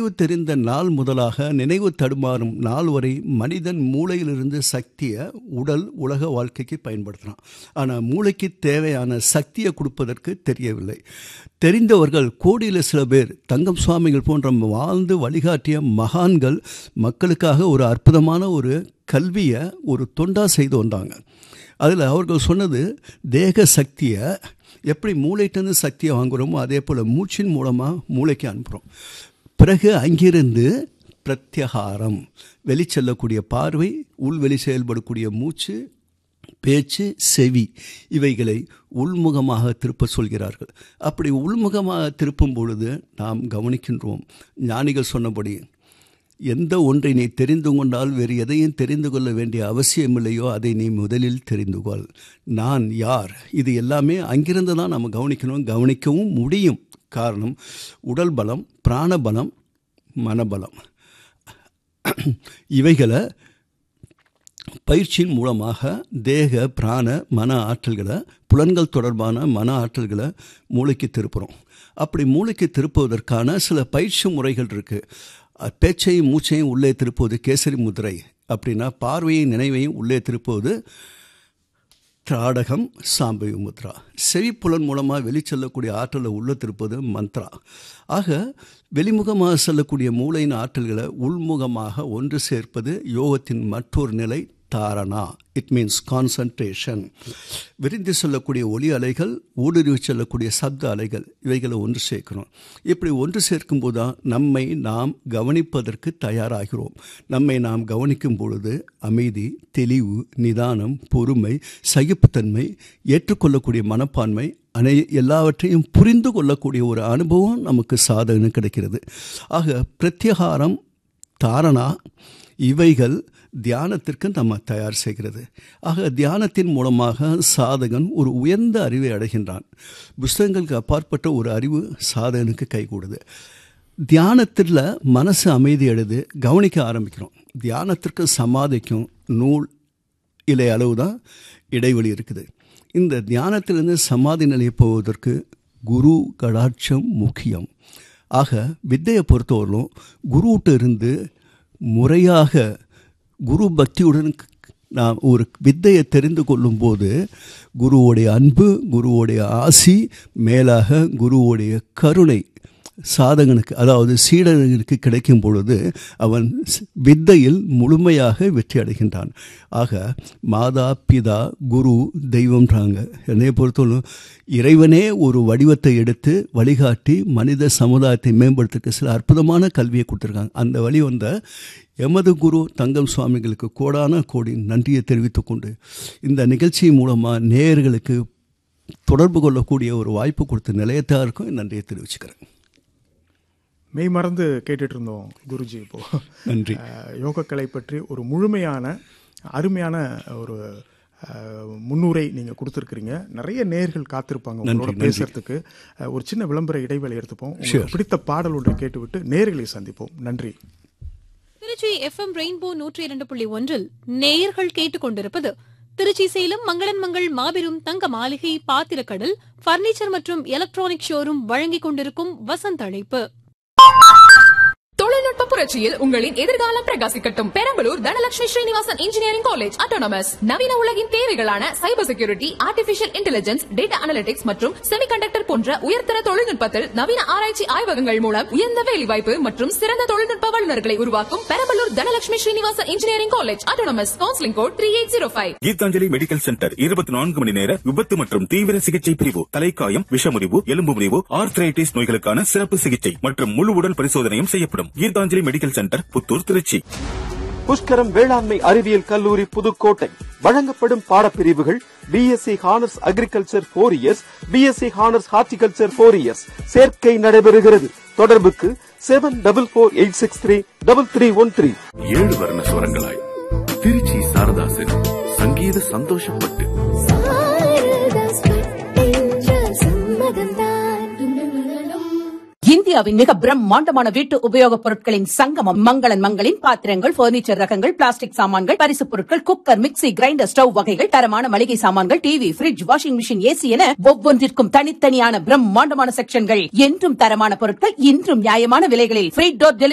நினைவு தெரிந்த நாள் முதலாக நினைவு தடுமாறும் நாள் வரை மனிதன் மூளையிலிருந்து சக்தியை உடல் உலக வாழ்க்கைக்கு பயன்படுத்துகிறான் ஆனால் மூளைக்கு தேவையான சக்தியை கொடுப்பதற்கு தெரியவில்லை தெரிந்தவர்கள் கோடியில் சில பேர் தங்கம் சுவாமிகள் போன்ற வாழ்ந்து வழிகாட்டிய மகான்கள் மக்களுக்காக ஒரு அற்புதமான ஒரு கல்வியை ஒரு தொண்டா செய்து வந்தாங்க அதில் அவர்கள் சொன்னது தேக சக்தியை எப்படி மூளைகிட்டேருந்து சக்தியை வாங்குகிறோமோ அதே போல் மூச்சின் மூலமாக மூளைக்கு அனுப்புகிறோம் பிறகு அங்கிருந்து பிரத்யகாரம் வெளிச்செல்லக்கூடிய பார்வை உள்வெளி செயல்படக்கூடிய மூச்சு பேச்சு செவி இவைகளை உள்முகமாக திருப்ப சொல்கிறார்கள் அப்படி உள்முகமாக திருப்பும் பொழுது நாம் கவனிக்கின்றோம் ஞானிகள் சொன்னபடி எந்த ஒன்றை நீ தெரிந்து கொண்டால் வேறு எதையும் தெரிந்து கொள்ள வேண்டிய அவசியமில்லையோ அதை நீ முதலில் தெரிந்து கொள் நான் யார் இது எல்லாமே அங்கிருந்து தான் நம்ம கவனிக்கணும் கவனிக்கவும் முடியும் காரணம் உடல் பலம் பிராணபலம் மனபலம் இவைகளை பயிற்சியின் மூலமாக தேக பிராண மன ஆற்றல்களை புலன்கள் தொடர்பான மன ஆற்றல்களை மூளைக்கு திருப்புகிறோம் அப்படி மூளைக்கு திருப்புவதற்கான சில பயிற்சி முறைகள் இருக்குது பேச்சையும் மூச்சையும் உள்ளே திருப்புவது கேசரி முதிரை அப்படின்னா பார்வையும் நினைவையும் உள்ளே திருப்புவது திராடகம் சாம்பவி முத்ரா செவிப்புலன் மூலமாக வெளிச்செல்லக்கூடிய ஆற்றலை உள்ள திருப்பது மந்த்ரா ஆக வெளிமுகமாக செல்லக்கூடிய மூளையின் ஆற்றல்களை உள்முகமாக ஒன்று சேர்ப்பது யோகத்தின் மற்றொரு நிலை தாரணா இட் மீன்ஸ் கான்சன்ட்ரேஷன் விரிந்து செல்லக்கூடிய ஒளி அலைகள் ஊடுருவி செல்லக்கூடிய சப்த அலைகள் இவைகளை ஒன்று சேர்க்கணும் இப்படி ஒன்று சேர்க்கும்போது தான் நம்மை நாம் கவனிப்பதற்கு தயாராகிறோம் நம்மை நாம் கவனிக்கும் பொழுது அமைதி தெளிவு நிதானம் பொறுமை சகிப்புத்தன்மை ஏற்றுக்கொள்ளக்கூடிய மனப்பான்மை அனை எல்லாவற்றையும் புரிந்து கொள்ளக்கூடிய ஒரு அனுபவம் நமக்கு சாதகன்னு கிடைக்கிறது ஆக பிரத்யகாரம் தாரணா இவைகள் தியானத்திற்கு நம்ம தயார் செய்கிறது ஆக தியானத்தின் மூலமாக சாதகன் ஒரு உயர்ந்த அறிவை அடைகின்றான் புஸ்தகங்களுக்கு அப்பாற்பட்ட ஒரு அறிவு சாதகனுக்கு கைகூடுது தியானத்தில் மனசு அமைதி அடைது கவனிக்க ஆரம்பிக்கிறோம் தியானத்திற்கு சமாதிக்கும் நூல் இலை அளவு தான் இடைவெளி இருக்குது இந்த தியானத்திலிருந்து சமாதி நிலையை போவதற்கு குரு கடாட்சம் முக்கியம் ஆக வித்தையை பொறுத்தவரையிலும் குருவிட்ட இருந்து முறையாக குரு பக்தியுடன் நாம் ஒரு வித்தையை தெரிந்து கொள்ளும்போது குருவோடைய அன்பு குருவோடைய ஆசி மேலாக குருவோடைய கருணை சாதகனுக்கு அதாவது சீடனுக்கு கிடைக்கும் பொழுது அவன் வித்தையில் முழுமையாக வெற்றி அடைகின்றான் ஆக மாதா பிதா குரு தெய்வம்ன்றாங்க என்னை பொறுத்தவரை இறைவனே ஒரு வடிவத்தை எடுத்து வழிகாட்டி மனித சமுதாயத்தை மேம்படுத்துறதுக்கு சில அற்புதமான கல்வியை கொடுத்துருக்காங்க அந்த வழி வந்த எமது குரு தங்கம் சுவாமிகளுக்கு கோடான கோடி நன்றியை தெரிவித்துக் கொண்டு இந்த நிகழ்ச்சி மூலமாக நேயர்களுக்கு தொடர்பு கொள்ளக்கூடிய ஒரு வாய்ப்பு கொடுத்த நிலையத்தாருக்கும் நன்றியை தெரிவிச்சுக்கிறேன் மெய் மறந்து கேட்டுட்டு இருந்தோம் குருஜி இப்போ நன்றி யோகக்கலை பற்றி ஒரு முழுமையான அருமையான ஒரு முன்னுரை நீங்கள் கொடுத்துருக்குறீங்க நிறைய நேர்கள் காத்திருப்பாங்க உங்களோட பேசுறதுக்கு ஒரு சின்ன விளம்பர இடைவேளை எடுத்துப்போம் உங்களுக்கு பிடித்த பாடல் ஒன்றை கேட்டுவிட்டு நேர்களை சந்திப்போம் நன்றி திருச்சி எஃப் எம் ரெயின்போ நூற்றி இரண்டு புள்ளி ஒன்றில் நேயர்கள் கேட்டுக்கொண்டிருப்பது திருச்சி சேலம் மங்களன் மங்கள் மாபெரும் தங்க மாளிகை பாத்திரக்கடல் பர்னிச்சர் மற்றும் எலக்ட்ரானிக் ஷோரூம் வழங்கிக் கொண்டிருக்கும் வசந்த் அழைப்பு தொழில்நுட்ப புரட்சியில் உங்களின் எதிர்காலம் பிரகாசிக்கட்டும் Perambalur Dhanalakshmi Srinivasan engineering college autonomous நவீன உலகின் தேவைகளான cyber security artificial intelligence data analytics மற்றும் செமிகண்டக்டர் போன்ற உயர்தர தொழில்நுட்பத்தில் நவீன ஆராய்ச்சி ஆய்வகங்கள் மூலம் உயர்ந்த வேலைவாய்ப்பு மற்றும் சிறந்த தொழில்நுட்ப வல்லுநர்களை உருவாக்கும் Perambalur Dhanalakshmi Srinivasan engineering college autonomous counselling code three eight zero five Geethanjali medical centre இருபத்தி நான்கு மணி நேர விபத்து மற்றும் தீவிர சிகிச்சை பிரிவு தலைக்காயம் விஷமுறிவு எலும்பு முறிவு ஆர்த்ரைட்டிஸ் நோய்களுக்கான சிறப்பு சிகிச்சை மற்றும் முழு உடல் பரிசோதனையும் செய்யப்படும் கீதாஞ்சலி மெடிக்கல் சென்டர் புத்தூர் திருச்சி புஷ்கரம் வேளாண்மை அறிவியல் கல்லூரி புதுக்கோட்டை வழங்கப்படும் பாடப்பிரிவுகள் BSc honours agriculture four years BSc honours horticulture four years சேர்க்கை நடைபெறுகிறது தொடர்புக்கு seven double four eight six three double three one three ஏழு வர்ண சுரங்களாய் திருச்சி சாரதாசன் சங்கீத சந்தோஷப்பட்டு இந்தியாவின் மிக பிரம்மாண்டமான வீட்டு உபயோகப் பொருட்களின் சங்கமம் மங்களன் மங்களின் பாத்திரங்கள் பர்னிச்சர் ரகங்கள் பிளாஸ்டிக் சாமான்கள் பரிசுப் பொருட்கள் குக்கர் மிக்ஸி கிரைண்டர் ஸ்டவ் வகைகள் தரமான மளிகை சாமான்கள் TV fridge washing machine AC என ஒவ்வொன்றிற்கும் தனித்தனியான பிரம்மாண்டமான செக்ஷன்கள் என்றும் தரமான பொருட்கள் இன்றும் நியாயமான விலைகளில் ஃப்ரீ டோர்